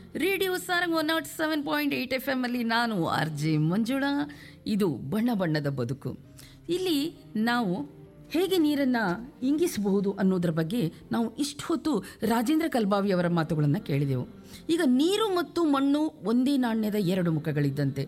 radio Sarang one nought seven point eight F M ಅಲ್ಲಿ ನಾನು R J Manjula ಇದು ಬಣ್ಣ ಬಣ್ಣದ ಬದುಕು ಇಲ್ಲಿ ನಾವು ಹೇಗೆ ನೀರನ್ನು ಇಂಗಿಸಬಹುದು ಅನ್ನೋದ್ರ ಬಗ್ಗೆ ನಾವು ಇಷ್ಟು ಹೊತ್ತು ರಾಜೇಂದ್ರ ಕಲ್ಬಾವಿ ಅವರ ಮಾತುಗಳನ್ನು ಕೇಳಿದೆವು ಈಗ ನೀರು ಮತ್ತು ಮಣ್ಣು ಒಂದೇ ನಾಣ್ಯದ ಎರಡು ಮುಖಗಳಿದ್ದಂತೆ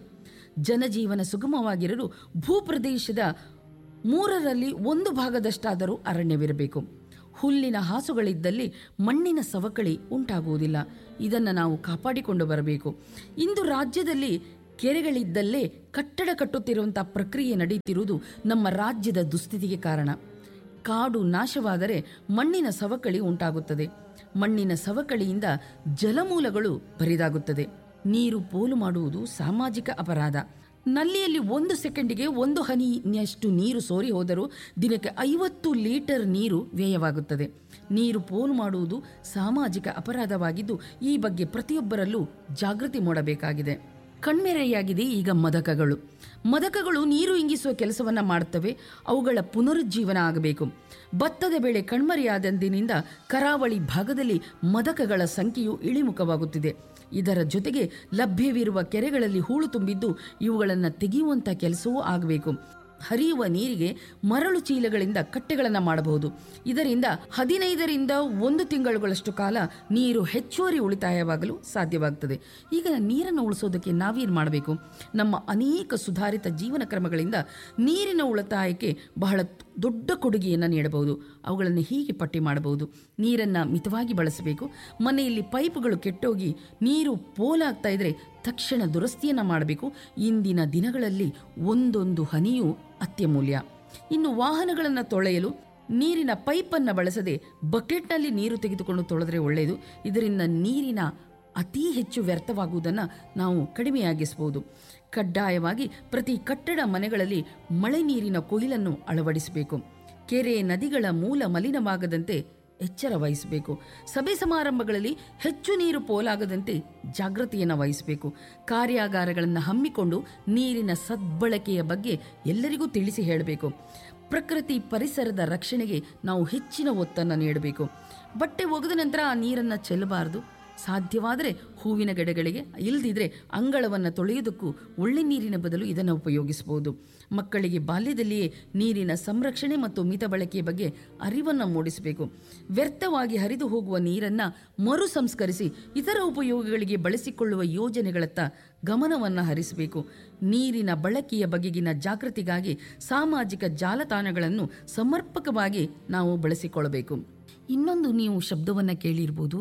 ಜನಜೀವನ ಸುಗಮವಾಗಿರಲು ಭೂಪ್ರದೇಶದ ಮೂರರಲ್ಲಿ ಒಂದು ಭಾಗದಷ್ಟಾದರೂ ಅರಣ್ಯವಿರಬೇಕು ಹುಲ್ಲಿನ ಹಾಸುಗಳಿದ್ದಲ್ಲಿ ಮಣ್ಣಿನ ಸವಕಳಿ ಉಂಟಾಗುವುದಿಲ್ಲ ಇದನ್ನು ನಾವು ಕಾಪಾಡಿಕೊಂಡು ಬರಬೇಕು ಇಂದು ರಾಜ್ಯದಲ್ಲಿ ಕೆರೆಗಳಿದ್ದಲ್ಲೇ ಕಟ್ಟಡ ಕಟ್ಟುತ್ತಿರುವಂಥ ಪ್ರಕ್ರಿಯೆ ನಡೆಯುತ್ತಿರುವುದು ನಮ್ಮ ರಾಜ್ಯದ ದುಸ್ಥಿತಿಗೆ ಕಾರಣ ಕಾಡು ನಾಶವಾದರೆ ಮಣ್ಣಿನ ಸವಕಳಿ ಉಂಟಾಗುತ್ತದೆ ಮಣ್ಣಿನ ಸವಕಳಿಯಿಂದ ಜಲಮೂಲಗಳು ಬರಿದಾಗುತ್ತದೆ ನೀರು ಪೋಲು ಮಾಡುವುದು ಸಾಮಾಜಿಕ ಅಪರಾಧ ನಲ್ಲಿಯಲ್ಲಿ ಒಂದು ಸೆಕೆಂಡಿಗೆ ಒಂದು ಹನಿಯಷ್ಟು ನೀರು ಸೋರಿ ಹೋದರೂ ದಿನಕ್ಕೆ ಐವತ್ತು ಲೀಟರ್ ನೀರು ವ್ಯಯವಾಗುತ್ತದೆ ನೀರು ಪೋಲು ಮಾಡುವುದು ಸಾಮಾಜಿಕ ಅಪರಾಧವಾಗಿದ್ದು ಈ ಬಗ್ಗೆ ಪ್ರತಿಯೊಬ್ಬರಲ್ಲೂ ಜಾಗೃತಿ ಮೂಡಬೇಕಾಗಿದೆ ಕಣ್ಮೆರೆಯಾಗಿದೆ ಈಗ ಮದಕಗಳು ಮದಕಗಳು ನೀರು ಇಂಗಿಸುವ ಕೆಲಸವನ್ನು ಮಾಡುತ್ತವೆ ಅವುಗಳ ಪುನರುಜ್ಜೀವನ ಆಗಬೇಕು ಭತ್ತದ ಬೆಳೆ ಕಣ್ಮರೆಯಾದಂದಿನಿಂದ ಕರಾವಳಿ ಭಾಗದಲ್ಲಿ ಮದಕಗಳ ಸಂಖ್ಯೆಯು ಇಳಿಮುಖವಾಗುತ್ತಿದೆ ಇದರ ಜೊತೆಗೆ ಲಭ್ಯವಿರುವ ಕೆರೆಗಳಲ್ಲಿ ಹೂಳು ತುಂಬಿದ್ದು ಇವುಗಳನ್ನು ತೆಗೆಯುವಂಥ ಕೆಲಸವೂ ಆಗಬೇಕು ಹರಿಯುವ ನೀರಿಗೆ ಮರಳು ಚೀಲಗಳಿಂದ ಕಟ್ಟೆಗಳನ್ನು ಮಾಡಬಹುದು ಇದರಿಂದ ಹದಿನೈದರಿಂದ ಒಂದು ತಿಂಗಳುಗಳಷ್ಟು ಕಾಲ ನೀರು ಹೆಚ್ಚುವರಿ ಉಳಿತಾಯವಾಗಲು ಸಾಧ್ಯವಾಗುತ್ತದೆ ಈಗ ನೀರನ್ನು ಉಳಿಸೋದಕ್ಕೆ ನಾವೇನು ಮಾಡಬೇಕು ನಮ್ಮ ಅನೇಕ ಸುಧಾರಿತ ಜೀವನ ಕ್ರಮಗಳಿಂದ ನೀರಿನ ಉಳಿತಾಯಕ್ಕೆ ಬಹಳ ದೊಡ್ಡ ಕೊಡುಗೆಯನ್ನು ನೀಡಬಹುದು ಅವುಗಳನ್ನು ಹೀಗೆ ಪಟ್ಟಿ ಮಾಡಬಹುದು ನೀರನ್ನು ಮಿತವಾಗಿ ಬಳಸಬೇಕು ಮನೆಯಲ್ಲಿ ಪೈಪ್ಗಳು ಕೆಟ್ಟೋಗಿ ನೀರು ಪೋಲಾಗ್ತಾ ಇದ್ರೆ ತಕ್ಷಣ ದುರಸ್ತಿಯನ್ನು ಮಾಡಬೇಕು ಇಂದಿನ ದಿನಗಳಲ್ಲಿ ಒಂದೊಂದು ಹನಿಯೂ ಅತ್ಯಮೂಲ್ಯ ಇನ್ನು ವಾಹನಗಳನ್ನು ತೊಳೆಯಲು ನೀರಿನ ಪೈಪನ್ನು ಬಳಸದೆ ಬಕೆಟ್ನಲ್ಲಿ ನೀರು ತೆಗೆದುಕೊಂಡು ತೊಳೆದರೆ ಒಳ್ಳೆಯದು ಇದರಿಂದ ನೀರಿನ ಅತಿ ಹೆಚ್ಚು ವ್ಯರ್ಥವಾಗುವುದನ್ನು ನಾವು ಕಡಿಮೆಯಾಗಿಸಬಹುದು ಕಡ್ಡಾಯವಾಗಿ ಪ್ರತಿ ಕಟ್ಟಡ ಮನೆಗಳಲ್ಲಿ ಮಳೆ ನೀರಿನ ಕೊಯ್ಲನ್ನು ಅಳವಡಿಸಬೇಕು ಕೆರೆ ನದಿಗಳ ಮೂಲ ಮಲಿನವಾಗದಂತೆ ಎಚ್ಚರ ವಹಿಸಬೇಕು ಸಭೆ ಸಮಾರಂಭಗಳಲ್ಲಿ ಹೆಚ್ಚು ನೀರು ಪೋಲಾಗದಂತೆ ಜಾಗೃತಿಯನ್ನು ವಹಿಸಬೇಕು ಕಾರ್ಯಾಗಾರಗಳನ್ನು ಹಮ್ಮಿಕೊಂಡು ನೀರಿನ ಸದ್ಬಳಕೆಯ ಬಗ್ಗೆ ಎಲ್ಲರಿಗೂ ತಿಳಿಸಿ ಹೇಳಬೇಕು ಪ್ರಕೃತಿ ಪರಿಸರದ ರಕ್ಷಣೆಗೆ ನಾವು ಹೆಚ್ಚಿನ ಒತ್ತನ್ನು ನೀಡಬೇಕು ಬಟ್ಟೆ ಒಗೆದ ನಂತರ ಆ ನೀರನ್ನು ಚೆಲ್ಲಬಾರದು ಸಾಧ್ಯವಾದರೆ ಹೂವಿನ ಗಿಡಗಳಿಗೆ ಇಲ್ಲದಿದ್ದರೆ ಅಂಗಳವನ್ನು ತೊಳೆಯುವುದಕ್ಕೂ ಒಳ್ಳೆ ನೀರಿನ ಬದಲು ಇದನ್ನು ಉಪಯೋಗಿಸಬಹುದು ಮಕ್ಕಳಿಗೆ ಬಾಲ್ಯದಲ್ಲಿಯೇ ನೀರಿನ ಸಂರಕ್ಷಣೆ ಮತ್ತು ಮಿತ ಬಳಕೆಯ ಬಗ್ಗೆ ಅರಿವನ್ನು ಮೂಡಿಸಬೇಕು ವ್ಯರ್ಥವಾಗಿ ಹರಿದು ಹೋಗುವ ನೀರನ್ನು ಮರು ಸಂಸ್ಕರಿಸಿ ಇತರ ಉಪಯೋಗಗಳಿಗೆ ಬಳಸಿಕೊಳ್ಳುವ ಯೋಜನೆಗಳತ್ತ ಗಮನವನ್ನು ಹರಿಸಬೇಕು ನೀರಿನ ಬಳಕೆಯ ಬಗೆಗಿನ ಜಾಗೃತಿಗಾಗಿ ಸಾಮಾಜಿಕ ಜಾಲತಾಣಗಳನ್ನು ಸಮರ್ಪಕವಾಗಿ ನಾವು ಬಳಸಿಕೊಳ್ಳಬೇಕು ಇನ್ನೊಂದು ನೀವು ಶಬ್ದವನ್ನು ಕೇಳಿರ್ಬೋದು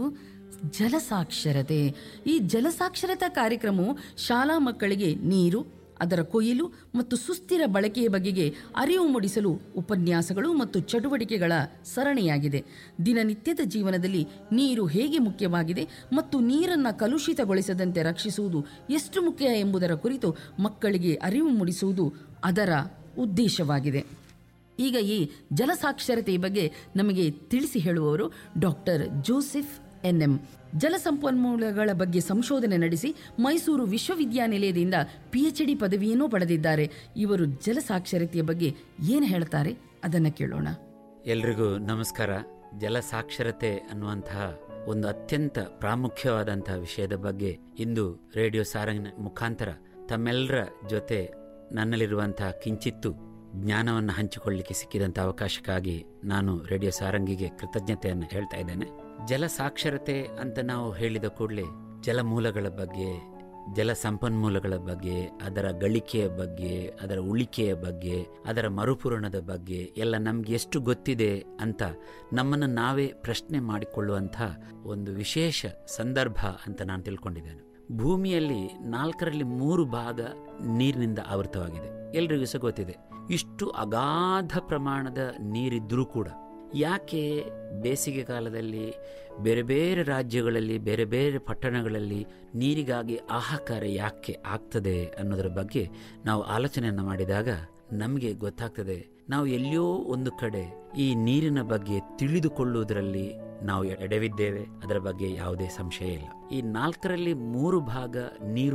ಜಲಸಾಕ್ಷರತೆ ಈ ಜಲಸಾಕ್ಷರತಾ ಕಾರ್ಯಕ್ರಮವು ಶಾಲಾ ಮಕ್ಕಳಿಗೆ ನೀರು ಅದರ ಕೊಯ್ಲು ಮತ್ತು ಸುಸ್ಥಿರ ಬಳಕೆಯ ಬಗೆಗೆ ಅರಿವು ಮೂಡಿಸಲು ಉಪನ್ಯಾಸಗಳು ಮತ್ತು ಚಟುವಟಿಕೆಗಳ ಸರಣಿಯಾಗಿದೆ ದಿನನಿತ್ಯದ ಜೀವನದಲ್ಲಿ ನೀರು ಹೇಗೆ ಮುಖ್ಯವಾಗಿದೆ ಮತ್ತು ನೀರನ್ನು ಕಲುಷಿತಗೊಳಿಸದಂತೆ ರಕ್ಷಿಸುವುದು ಎಷ್ಟು ಮುಖ್ಯ ಎಂಬುದರ ಕುರಿತು ಮಕ್ಕಳಿಗೆ ಅರಿವು ಮೂಡಿಸುವುದು ಅದರ ಉದ್ದೇಶವಾಗಿದೆ ಈಗ ಈ ಜಲಸಾಕ್ಷರತೆಯ ಬಗ್ಗೆ ನಮಗೆ ತಿಳಿಸಿ ಹೇಳುವವರು ಡಾಕ್ಟರ್ ಜೋಸೆಫ್ ಎನ್ ಎಂ ಜಲಸಂಪನ್ಮೂಲಗಳ ಬಗ್ಗೆ ಸಂಶೋಧನೆ ನಡೆಸಿ ಮೈಸೂರು ವಿಶ್ವವಿದ್ಯಾನಿಲಯದಿಂದ ಪಿಎಚ್ ಡಿ ಪದವಿಯನ್ನೂ ಪಡೆದಿದ್ದಾರೆ ಇವರು ಜಲಸಾಕ್ಷರತೆಯ ಬಗ್ಗೆ ಏನು ಹೇಳ್ತಾರೆ ಅದನ್ನು ಕೇಳೋಣ ಎಲ್ರಿಗೂ ನಮಸ್ಕಾರ ಜಲ ಸಾಕ್ಷರತೆ ಅನ್ನುವಂತಹ ಒಂದು ಅತ್ಯಂತ ಪ್ರಾಮುಖ್ಯವಾದಂತಹ ವಿಷಯದ ಬಗ್ಗೆ ಇಂದು ರೇಡಿಯೋ ಸಾರಂಗಿನ ಮುಖಾಂತರ ತಮ್ಮೆಲ್ಲರ ಜೊತೆ ನನ್ನಲ್ಲಿರುವಂತಹ ಕಿಂಚಿತ್ತು ಜ್ಞಾನವನ್ನು ಹಂಚಿಕೊಳ್ಳಲಿಕ್ಕೆ ಸಿಕ್ಕಿದಂಥ ಅವಕಾಶಕ್ಕಾಗಿ ನಾನು ರೇಡಿಯೋ ಸಾರಂಗಿಗೆ ಕೃತಜ್ಞತೆಯನ್ನು ಹೇಳ್ತಾ ಇದ್ದೇನೆ ಜಲ ಸಾಕ್ಷರತೆ ಅಂತ ನಾವು ಹೇಳಿದ ಕೂಡಲೇ ಜಲಮೂಲಗಳ ಬಗ್ಗೆ ಜಲ ಸಂಪನ್ಮೂಲಗಳ ಬಗ್ಗೆ ಅದರ ಗಳಿಕೆಯ ಬಗ್ಗೆ ಅದರ ಉಳಿಕೆಯ ಬಗ್ಗೆ ಅದರ ಮರುಪೂರಣದ ಬಗ್ಗೆ ಎಲ್ಲ ನಮ್ಗೆ ಎಷ್ಟು ಗೊತ್ತಿದೆ ಅಂತ ನಮ್ಮನ್ನು ನಾವೇ ಪ್ರಶ್ನೆ ಮಾಡಿಕೊಳ್ಳುವಂಥ ಒಂದು ವಿಶೇಷ ಸಂದರ್ಭ ಅಂತ ನಾನು ತಿಳ್ಕೊಂಡಿದ್ದೇನೆ ಭೂಮಿಯಲ್ಲಿ ನಾಲ್ಕರಲ್ಲಿ ಮೂರು ಭಾಗ ನೀರಿನಿಂದ ಆವೃತವಾಗಿದೆ ಎಲ್ರಿಗೂ ಸಹ ಗೊತ್ತಿದೆ ಇಷ್ಟು ಅಗಾಧ ಪ್ರಮಾಣದ ನೀರಿದ್ರೂ ಕೂಡ ಯಾಕೆ ಬೇಸಿಗೆ ಕಾಲದಲ್ಲಿ ಬೇರೆ ಬೇರೆ ರಾಜ್ಯಗಳಲ್ಲಿ ಬೇರೆ ಬೇರೆ ಪಟ್ಟಣಗಳಲ್ಲಿ ನೀರಿಗಾಗಿ ಹಾಹಾಕಾರ ಯಾಕೆ ಆಗ್ತದೆ ಅನ್ನೋದರ ಬಗ್ಗೆ ನಾವು ಆಲೋಚನೆಯನ್ನು ಮಾಡಿದಾಗ ನಮಗೆ ಗೊತ್ತಾಗ್ತದೆ ನಾವು ಎಲ್ಲಿಯೋ ಒಂದು ಕಡೆ ಈ ನೀರಿನ ಬಗ್ಗೆ ತಿಳಿದುಕೊಳ್ಳುವುದರಲ್ಲಿ ನಾವು ಎಡವಿದ್ದೇವೆ ಅದರ ಬಗ್ಗೆ ಯಾವುದೇ ಸಂಶಯ ಇಲ್ಲ ಈ ನಾಲ್ಕರಲ್ಲಿ ಮೂರು ಭಾಗ ನೀರು